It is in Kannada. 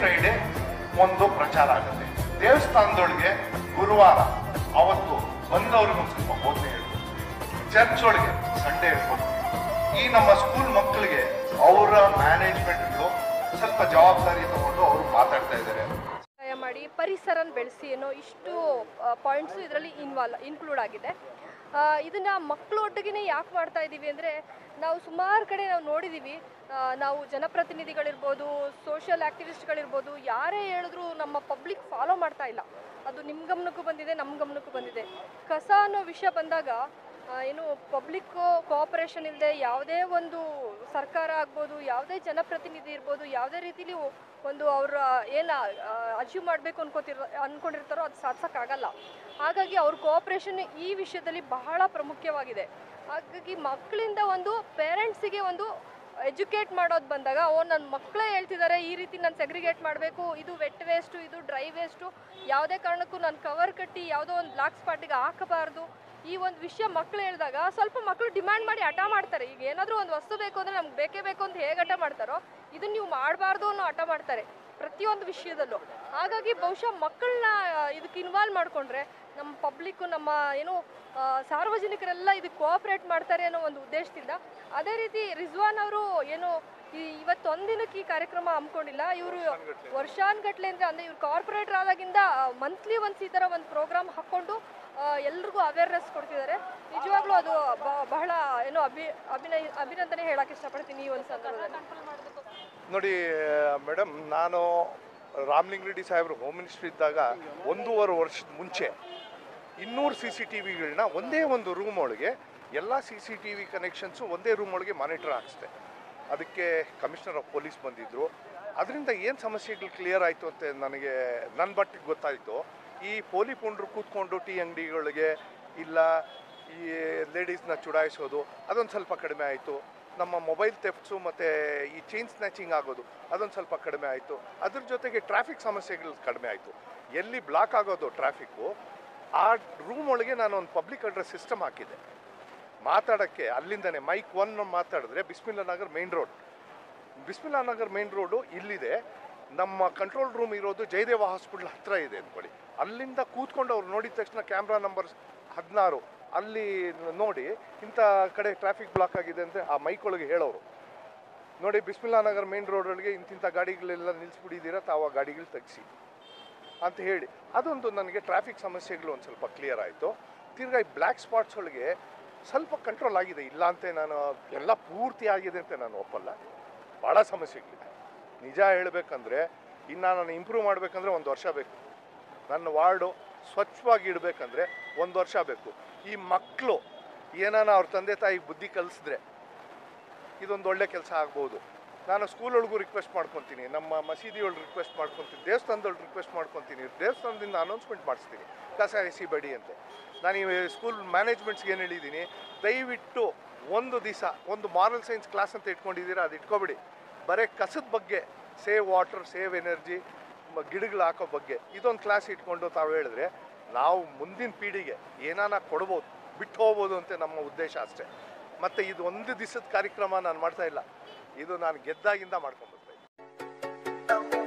ಫ್ರೈಡೆ ಒಂದು ಪ್ರಚಾರ ಆಗುತ್ತೆ ದೇವಸ್ಥಾನದೊಳಗೆ ಗುರುವಾರ ಅವತ್ತು ಬಂದವ್ರಿಗೆ ಒಂದು ಸ್ವಲ್ಪ ಬೋಧನೆ ಹೇಳ್ಬೋದು ಚರ್ಚ್ ಒಳಗೆ ಸಂಡೇ ಇರ್ಬೋದು ಈ ನಮ್ಮ ಸ್ಕೂಲ್ ಮಕ್ಕಳಿಗೆ ಅವರ ಮ್ಯಾನೇಜ್ಮೆಂಟ್ಗಳು ಸ್ವಲ್ಪ ಜವಾಬ್ದಾರಿ ತಗೊಂಡು ಅವರು ಮಾತಾಡ್ತಾ ಇದ್ದಾರೆ ಸಹಾಯ ಮಾಡಿ ಪರಿಸರನ ಬೆಳೆಸಿ ಅನ್ನೋ ಇಷ್ಟು ಪಾಯಿಂಟ್ಸು ಇದರಲ್ಲಿ ಇನ್ವಾಲ್ವ್ ಇನ್ಕ್ಲೂಡ್ ಆಗಿದೆ ಆ, ಇದನ್ನ ಮಕ್ಕಳೊಟ್ಟಿಗೆ ಯಾಕೆ ಮಾಡ್ತಾ ಇದ್ದೀವಿ ಅಂದರೆ ನಾವು ಸುಮಾರು ಕಡೆ ನಾವು ನೋಡಿದ್ದೀವಿ ಆ, ನಾವು ಜನಪ್ರತಿನಿಧಿಗಳಿರ್ಬೋದು ಸೋಷಿಯಲ್ ಆ್ಯಕ್ಟಿವಿಸ್ಟ್ಗಳಿರ್ಬೋದು ಯಾರೇ ಹೇಳಿದ್ರು ನಮ್ಮ ಪಬ್ಲಿಕ್ ಫಾಲೋ ಮಾಡ್ತಾ ಇಲ್ಲ ಅದು ನಿಮ್ಮ ಗಮನಕ್ಕೂ ಬಂದಿದೆ ನಮ್ಮ ಗಮನಕ್ಕೂ ಬಂದಿದೆ ಕಸ ಅನ್ನೋ ವಿಷಯ ಬಂದಾಗ ಆ, ಏನು ಪಬ್ಲಿಕ್ ಕೋಆಪರೇಷನ್ ಇಲ್ಲದೆ ಯಾವುದೇ ಒಂದು ಸರ್ಕಾರ ಆಗ್ಬೋದು ಯಾವುದೇ ಜನಪ್ರತಿನಿಧಿ ಇರ್ಬೋದು ಯಾವುದೇ ರೀತಿಲಿ ಒಂದು ಅವರ ಏನು ಅಚೀವ್ ಮಾಡಬೇಕು ಅನ್ಕೋತಿರೋ ಅನ್ಕೊಂಡಿರ್ತಾರೋ ಅದು ಸಾಧಿಸೋಕ್ಕಾಗಲ್ಲ ಹಾಗಾಗಿ ಅವ್ರ ಕೋಆಪರೇಷನ್ ಈ ವಿಷಯದಲ್ಲಿ ಬಹಳ ಪ್ರಾಮುಖ್ಯವಾಗಿದೆ ಹಾಗಾಗಿ ಮಕ್ಕಳಿಂದ ಒಂದು ಪೇರೆಂಟ್ಸಿಗೆ ಒಂದು ಎಜುಕೇಟ್ ಮಾಡೋದು ಬಂದಾಗ ಓ ನನ್ನ ಮಕ್ಕಳೇ ಹೇಳ್ತಿದ್ದಾರೆ ಈ ರೀತಿ ನಾನು ಸೆಗ್ರಿಗೇಟ್ ಮಾಡಬೇಕು ಇದು ವೆಟ್ ವೇಸ್ಟು ಇದು ಡ್ರೈ ವೇಸ್ಟು ಯಾವುದೇ ಕಾರಣಕ್ಕೂ ನಾನು ಕವರ್ ಕಟ್ಟಿ ಯಾವುದೋ ಒಂದು ಬ್ಲಾಕ್ ಸ್ಪಾಟಿಗೆ ಹಾಕಬಾರ್ದು ಈ ಒಂದು ವಿಷಯ ಮಕ್ಕಳು ಹೇಳಿದಾಗ ಸ್ವಲ್ಪ ಮಕ್ಕಳು ಡಿಮ್ಯಾಂಡ್ ಮಾಡಿ ಹಠ ಮಾಡ್ತಾರೆ ಈಗ ಏನಾದರೂ ಒಂದು ವಸ್ತು ಬೇಕು ಅಂದರೆ ನಮ್ಗೆ ಬೇಕೇ ಬೇಕು ಅಂತ ಹೇಗೆ ಹಠ ಮಾಡ್ತಾರೋ ಇದನ್ನ ನೀವು ಮಾಡಬಾರ್ದು ಅನ್ನೋ ಹಠ ಮಾಡ್ತಾರೆ ಪ್ರತಿಯೊಂದು ವಿಷಯದಲ್ಲೂ ಹಾಗಾಗಿ ಬಹುಶಃ ಮಕ್ಕಳನ್ನ ಇದಕ್ಕೆ ಇನ್ವಾಲ್ವ್ ಮಾಡಿಕೊಂಡ್ರೆ ನಮ್ಮ ಪಬ್ಲಿಕ್ಕು ನಮ್ಮ ಏನು ಆ, ಸಾರ್ವಜನಿಕರೆಲ್ಲ ಇದಕ್ಕೆ ಕೋಆಪ್ರೇಟ್ ಮಾಡ್ತಾರೆ ಅನ್ನೋ ಒಂದು ಉದ್ದೇಶದಿಂದ ಅದೇ ರೀತಿ ರಿಜ್ವಾನ್ ಅವರು ಏನು ಈ ಇವತ್ತು ಒಂದಿನಕ್ಕೆ ಈ ಕಾರ್ಯಕ್ರಮ ಹಮ್ಮಿಕೊಂಡಿಲ್ಲ ಇವರು ವರ್ಷಾನ್ಗಟ್ಲೆ ಅಂದರೆ ಅಂದರೆ ಇವ್ರು ಕಾರ್ಪೊರೇಟರ್ ಆದಾಗಿಂದ ಮಂತ್ಲಿ ಒನ್ಸ್ ಈ ಥರ ಒಂದು ಪ್ರೋಗ್ರಾಮ್ ಹಾಕ್ಕೊಂಡು ಆ, ಎಲ್ರಿಗೂ ಅವೇರ್ನೆಸ್ ಕೊಡ್ತಿದ್ದಾರೆ ನಿಜವಾಗ್ಲೂ ಅದು ಬ- ಬಹಳ ಏನು ಅಭಿ ಅಭಿನಯ ಅಭಿನಂದನೆ ಹೇಳಕ್ಕೆ ಇಷ್ಟಪಡ್ತೀನಿ ಈ ಒಂದು ಸಂದರ್ಭದಲ್ಲಿ ನೋಡಿ ಮೇಡಮ್ ನಾನು ರಾಮ್ಲಿಂಗ್ ರೆಡ್ಡಿ ಸಾಹೇಬ್ರು ಹೋಮ್ ಮಿನಿಸ್ಟರ್ ಇದ್ದಾಗ ಒಂದೂವರೆ ವರ್ಷದ ಮುಂಚೆ ಇನ್ನೂರು ಸಿ ಸಿ ಟಿ ವಿಗಳನ್ನ ಒಂದೇ ಒಂದು ರೂಮ್ ಒಳಗೆ ಎಲ್ಲ C C T V connections ಒಂದೇ ರೂಮ್ ಒಳಗೆ ಮಾನಿಟರ್ ಹಾಕ್ಸ್ದೆ ಅದಕ್ಕೆ ಕಮಿಷನರ್ ಆಫ್ ಪೊಲೀಸ್ ಬಂದಿದ್ದರು ಅದರಿಂದ ಏನು ಸಮಸ್ಯೆಗಳು ಕ್ಲಿಯರ್ ಆಯಿತು ಅಂತ ನನಗೆ ನನ್ನ ಬಟ್ಟಿಗೆ ಗೊತ್ತಾಯಿತು ಈ ಪೋಲಿ ಪುಂಡ್ರು ಕೂತ್ಕೊಂಡು ಟೀ ಅಂಗಡಿಗಳಿಗೆ ಇಲ್ಲ ಈ ಲೇಡೀಸ್ನ ಚುಡಾಯಿಸೋದು ಅದೊಂದು ಸ್ವಲ್ಪ ಕಡಿಮೆ ಆಯಿತು ನಮ್ಮ ಮೊಬೈಲ್ ಥೆಫ್ಟ್ಸು ಮತ್ತು ಈ ಚೈನ್ ಸ್ನ್ಯಾಚಿಂಗ್ ಆಗೋದು ಅದೊಂದು ಸ್ವಲ್ಪ ಕಡಿಮೆ ಆಯಿತು ಅದ್ರ ಜೊತೆಗೆ ಟ್ರಾಫಿಕ್ ಸಮಸ್ಯೆಗಳು ಕಡಿಮೆ ಆಯಿತು ಎಲ್ಲಿ ಬ್ಲಾಕ್ ಆಗೋದು ಟ್ರಾಫಿಕ್ಕು ಆ ರೂಮ್ ಒಳಗೆ ನಾನು ಒಂದು ಪಬ್ಲಿಕ್ ಅಡ್ರೆಸ್ ಸಿಸ್ಟಮ್ ಹಾಕಿದ್ದೆ ಮಾತಾಡೋಕ್ಕೆ ಅಲ್ಲಿಂದನೇ ಮೈಕ್ ಒನ್ ಮಾತಾಡಿದ್ರೆ Bismillah Nagar main road Bismillah Nagar main road ಇಲ್ಲಿದೆ ನಮ್ಮ ಕಂಟ್ರೋಲ್ ರೂಮ್ ಇರೋದು ಜಯದೇವ ಹಾಸ್ಪಿಟ್ಲ್ ಹತ್ರ ಇದೆ ಅಂದ್ಕೊಳ್ಳಿ ಅಲ್ಲಿಂದ ಕೂತ್ಕೊಂಡು ಅವ್ರು ನೋಡಿದ ತಕ್ಷಣ ಕ್ಯಾಮ್ರಾ ನಂಬರ್ ಹದಿನಾರು ಅಲ್ಲಿ ನೋಡಿ ಇಂಥ ಕಡೆ ಟ್ರಾಫಿಕ್ ಬ್ಲಾಕ್ ಆಗಿದೆ ಅಂದರೆ ಆ ಮೈಕ್ ಒಳಗೆ ಹೇಳೋರು ನೋಡಿ ಬಿಸ್ಮಿಲ್ಲಾ ನಗರ್ ಮೇನ್ ರೋಡೊಳಗೆ ಇಂತಿಂಥ ಗಾಡಿಗಳೆಲ್ಲ ನಿಲ್ಲಿಸ್ಬಿಟ್ಟಿದ್ದೀರಾ ತಾವು ಆ ಗಾಡಿಗಳು ತೆಗಿಸಿ ಅಂತ ಹೇಳಿ ಅದೊಂದು ನನಗೆ ಟ್ರಾಫಿಕ್ ಸಮಸ್ಯೆಗಳು ಒಂದು ಸ್ವಲ್ಪ ಕ್ಲಿಯರ್ ಆಯಿತು ತಿರ್ಗಾ ಈ ಬ್ಲ್ಯಾಕ್ ಸ್ಪಾಟ್ಸ್ ಒಳಗೆ ಸ್ವಲ್ಪ ಕಂಟ್ರೋಲ್ ಆಗಿದೆ ಇಲ್ಲ ಅಂತ ನಾನು ಎಲ್ಲ ಪೂರ್ತಿ ಆಗಿದೆ ಅಂತ ನಾನು ಒಪ್ಪಲ್ಲ ಭಾಳ ಸಮಸ್ಯೆಗಳಿದೆ ನಿಜ ಹೇಳಬೇಕಂದ್ರೆ ಇನ್ನು ನಾನು ಇಂಪ್ರೂವ್ ಮಾಡಬೇಕಂದ್ರೆ ಒಂದು ವರ್ಷ ಬೇಕು ನನ್ನ ವಾರ್ಡು ಸ್ವಚ್ಛವಾಗಿ ಇಡಬೇಕಂದ್ರೆ ಒಂದು ವರ್ಷ ಬೇಕು ಈ ಮಕ್ಕಳು ಏನಾನ ಅವ್ರ ತಂದೆ ತಾಯಿಗೆ ಬುದ್ಧಿ ಕಲಿಸಿದ್ರೆ ಇದೊಂದು ಒಳ್ಳೆ ಕೆಲಸ ಆಗ್ಬೋದು ನಾನು ಸ್ಕೂಲ್ ಒಳಗೂ ರಿಕ್ವೆಸ್ಟ್ ಮಾಡ್ಕೊತೀನಿ ನಮ್ಮ ಮಸೀದಿ ಒಳಗೆ ರಿಕ್ವೆಸ್ಟ್ ಮಾಡ್ಕೊತೀನಿ ದೇವಸ್ಥಾನದೊಳಗೆ ರಿಕ್ವೆಸ್ಟ್ ಮಾಡ್ಕೊತೀನಿ ದೇವಸ್ಥಾನದಿಂದ ಅನೌನ್ಸ್ಮೆಂಟ್ ಮಾಡಿಸ್ತೀನಿ ಕಸ ಎಸಿ ಬಡಿ ಅಂತ ನಾನು ಈ ಸ್ಕೂಲ್ ಮ್ಯಾನೇಜ್ಮೆಂಟ್ಸ್ಗೆ ಏನು ಹೇಳಿದ್ದೀನಿ ದಯವಿಟ್ಟು ಒಂದು ದಿವಸ ಒಂದು ಮಾರಲ್ ಸೈನ್ಸ್ ಕ್ಲಾಸ್ ಅಂತ ಇಟ್ಕೊಂಡಿದ್ದೀರಾ ಅದು ಇಟ್ಕೊಬಿಡಿ ಬರೀ ಕಸದ ಬಗ್ಗೆ ಸೇವ್ ವಾಟರ್ ಸೇವ್ ಎನರ್ಜಿ ಗಿಡಗಳು ಹಾಕೋ ಬಗ್ಗೆ ಇದೊಂದು ಕ್ಲಾಸ್ ಇಟ್ಕೊಂಡು ತಾವು ಹೇಳಿದ್ರೆ ನಾವು ಮುಂದಿನ ಪೀಳಿಗೆ ಏನಾನ ಕೊಡ್ಬೋದು ಬಿಟ್ಟು ಹೋಗ್ಬೋದು ಅಂತ ನಮ್ಮ ಉದ್ದೇಶ ಅಷ್ಟೇ ಮತ್ತು ಇದು ಒಂದು ದಿವಸದ ಕಾರ್ಯಕ್ರಮ ನಾನು ಮಾಡ್ತಾ ಇಲ್ಲ ಇದು ನಾನು ಗೆದ್ದಾಗಿಂದ ಮಾಡ್ಕೊಂಡ್ಬರ್ತಾ ಇದ್ದೀನಿ